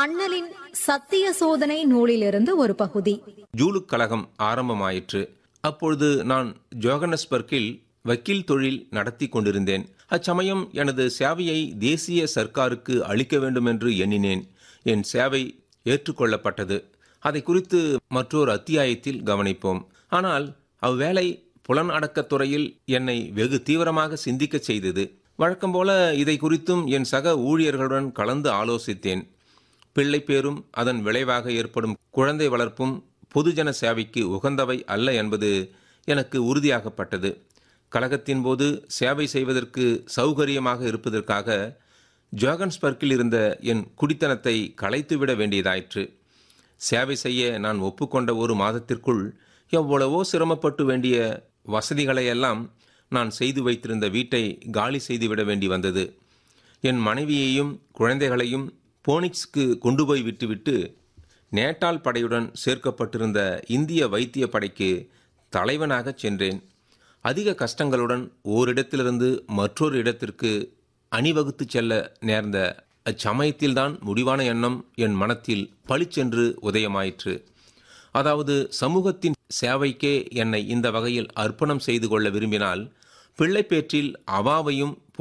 அண்ணலின் சத்திய சோதனை நூலிலிருந்து ஒரு பகுதி ஜூலுக் கழகம் ஆரம்பமாயிற்று அப்பொழுது நான் ஜோகன்னஸ்பர்க்கில் வக்கீல் தொழில் நடத்தி கொண்டிருந்தேன் அச்சமயம் எனது சேவையை தேசிய சர்க்காருக்கு அளிக்க வேண்டும் என்று எண்ணினேன் என் சேவை ஏற்றுக்கொள்ளப்பட்டது அதை குறித்து மற்றொரு அத்தியாயத்தில் கவனிப்போம் ஆனால் அவ்வேளை புலன் அடக்கத் துறையில் என்னை வெகு தீவிரமாக சிந்திக்கச் செய்தது வழக்கம்போல இதை குறித்தும் என் சக ஊழியர்களுடன் கலந்து ஆலோசித்தேன் பிள்ளை பேரும் அதன் விளைவாக ஏற்படும் குழந்தை வளர்ப்பும் பொதுஜன சேவைக்கு உகந்தவை அல்ல என்பது எனக்கு உறுதியாகப்பட்டது கழகத்தின் போது சேவை செய்வதற்கு சௌகரியமாக இருப்பதற்காக ஜோகன்ஸ்பர்க்கில் இருந்த என் குடித்தனத்தை களைத்துவிட வேண்டியதாயிற்று சேவை செய்ய நான் ஒப்புக்கொண்ட ஒரு மாதத்திற்குள் எவ்வளவோ சிரமப்பட்டு வேண்டிய வசதிகளையெல்லாம் நான் செய்து வைத்திருந்த வீட்டை காலி செய்துவிட வேண்டி வந்தது என் மனைவியையும் குழந்தைகளையும் போனிக்ஸ்க்கு கொண்டு போய் விட்டுவிட்டு நேட்டால் படையுடன் சேர்க்கப்பட்டிருந்த இந்திய வைத்திய படைக்கு தலைவனாகச் சென்றேன் அதிக கஷ்டங்களுடன் ஓரிடத்திலிருந்து மற்றொரு இடத்திற்கு அணிவகுத்துச் செல்ல நேர்ந்த அச்சமயத்தில்தான் முடிவான எண்ணம் என் மனத்தில் பளிச்சென்று உதயமாயிற்று அதாவது சமூகத்தின் சேவைக்கே என்னை இந்த வகையில் அர்ப்பணம் செய்து கொள்ள விரும்பினால் பிள்ளைப்பேற்றில் அவாவையும்